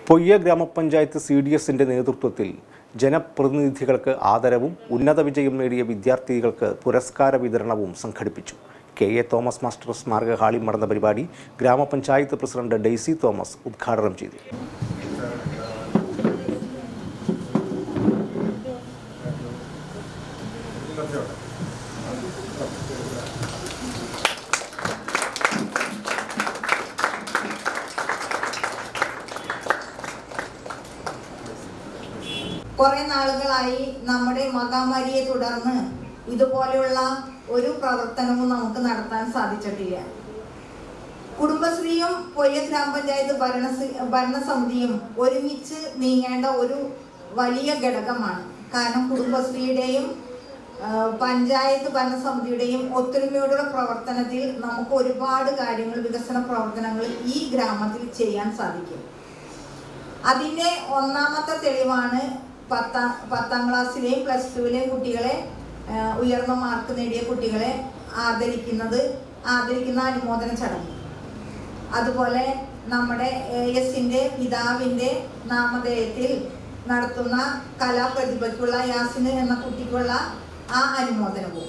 പൊയ്യ ഗ്രാമപഞ്ചായത്ത് C D എസിൻ്റെ നേതൃത്വത്തിൽ ജനപ്രതിനിധികൾക്ക് ആദരവും ഉന്നത വിജയം നേടിയ വിദ്യാർത്ഥികൾക്ക് പുരസ്കാര വിതരണവും സംഘടിപ്പിച്ചു കെ എ തോമസ് മാസ്റ്റർ സ്മാരക ഹാളിൽ നടന്ന പരിപാടി ഗ്രാമപഞ്ചായത്ത് പ്രസിഡന്റ് ഡെയ്സി തോമസ് ഉദ്ഘാടനം ചെയ്തു കുറെ നാളുകളായി നമ്മുടെ മഹാമാരിയെ തുടർന്ന് ഇതുപോലെയുള്ള ഒരു പ്രവർത്തനവും നമുക്ക് നടത്താൻ സാധിച്ചിട്ടില്ല കുടുംബശ്രീയും പൊയ്യ ഗ്രാമപഞ്ചായത്ത് ഭരണ ഭരണസമിതിയും ഒരുമിച്ച് നീങ്ങേണ്ട ഒരു വലിയ ഘടകമാണ് കാരണം കുടുംബശ്രീയുടെയും ആ, പഞ്ചായത്ത് ഭരണസമിതിയുടെയും ഒത്തൊരുമയോടുള്ള പ്രവർത്തനത്തിൽ നമുക്ക് ഒരുപാട് കാര്യങ്ങൾ വികസന പ്രവർത്തനങ്ങൾ ഈ ഗ്രാമത്തിൽ ചെയ്യാൻ സാധിക്കും അതിൻ്റെ ഒന്നാമത്തെ തെളിവാണ് പത്താം പത്താം ക്ലാസ്സിലെയും പ്ലസ് ടുവിലെയും കുട്ടികളെ ആ, ഉയർന്ന മാർക്ക് നേടിയ കുട്ടികളെ ആദരിക്കുന്നത് ആദരിക്കുന്ന അനുമോദന ചടങ്ങ് അതുപോലെ നമ്മുടെ എ എസിൻ്റെ പിതാവിൻ്റെ നാമധേയത്തിൽ നടത്തുന്ന കലാപ്രതിഭയ്ക്കുള്ള യാസിന് എന്ന കുട്ടിക്കുള്ള ആ അനുമോദനവും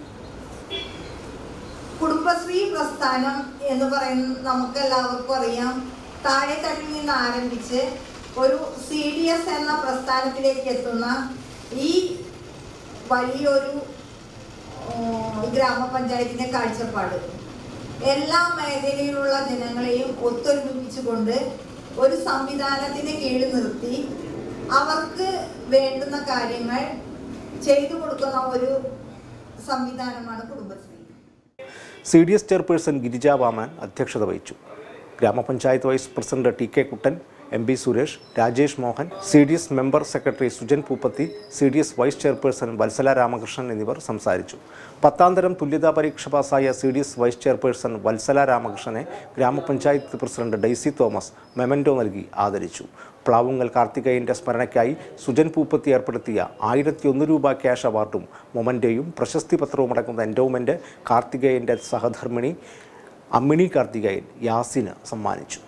കുടുംബശ്രീ പ്രസ്ഥാനം എന്ന് പറയുന്ന നമുക്ക് എല്ലാവർക്കും അറിയാം താഴെത്തട്ടിൽ നിന്ന് ആരംഭിച്ച് ഒരു സി ഡി എസ് എന്ന പ്രസ്ഥാനത്തിലേക്ക് എത്തുന്ന ഈ വലിയൊരു ഉം, ഗ്രാമപഞ്ചായത്തിൻ്റെ കാഴ്ചപ്പാട് എല്ലാ മേഖലയിലുള്ള ജനങ്ങളെയും ഒത്തൊരുമിപ്പിച്ചുകൊണ്ട് ഒരു സംവിധാനത്തിന് കീഴിൽ നിർത്തി അവർക്ക് വേണ്ടുന്ന കാര്യങ്ങൾ ചെയ്തു കൊടുക്കുന്ന ഒരു സംവിധാനമാണ് Kudumbashree C D S chairperson Girija Vaman അധ്യക്ഷത വഹിച്ചു grama panchayat vice president T K Kuttan M P Suresh Rajesh Mohan C D S member secretary Sujan Pooppathi C D S vice chairperson Vatsala Ramakrishnan എന്നിവർ സംസാരിച്ചു പത്താം തരം തുല്യതാ പരീക്ഷ പാസ്സായ C D S vice chairperson Vatsala രാമകൃഷ്ണനെ grama panchayat president Daisy Thomas memento നൽകി ആദരിച്ചു പ്ലാവുങ്ങൽ കാർത്തികേയൻ്റെ സ്മരണയ്ക്കായി സുജൻ പൂപ്പത്തി ഏർപ്പെടുത്തിയ ആയിരത്തി ഒന്ന് രൂപ ക്യാഷ് അവാർഡും മൊമൻ്റെയും പ്രശസ്തി പത്രവും അടങ്ങുന്ന എൻഡോമെൻ്റ് കാർത്തികേയൻ്റെ സഹധർമ്മിണി അമ്മിണി കാർത്തികേയൻ യാസിന് സമ്മാനിച്ചു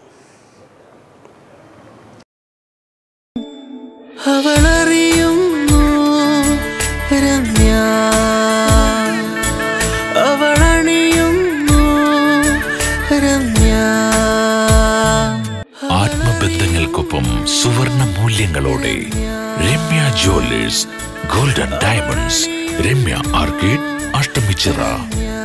അവളറിയുന്നു രമ്യ അവളണിയുന്നു രമ്യ ആത്മബന്ധങ്ങൾക്കൊപ്പം സുവർണ മൂല്യങ്ങളോടെ Ramya jewellers golden diamonds Ramya arcade Ashtamichira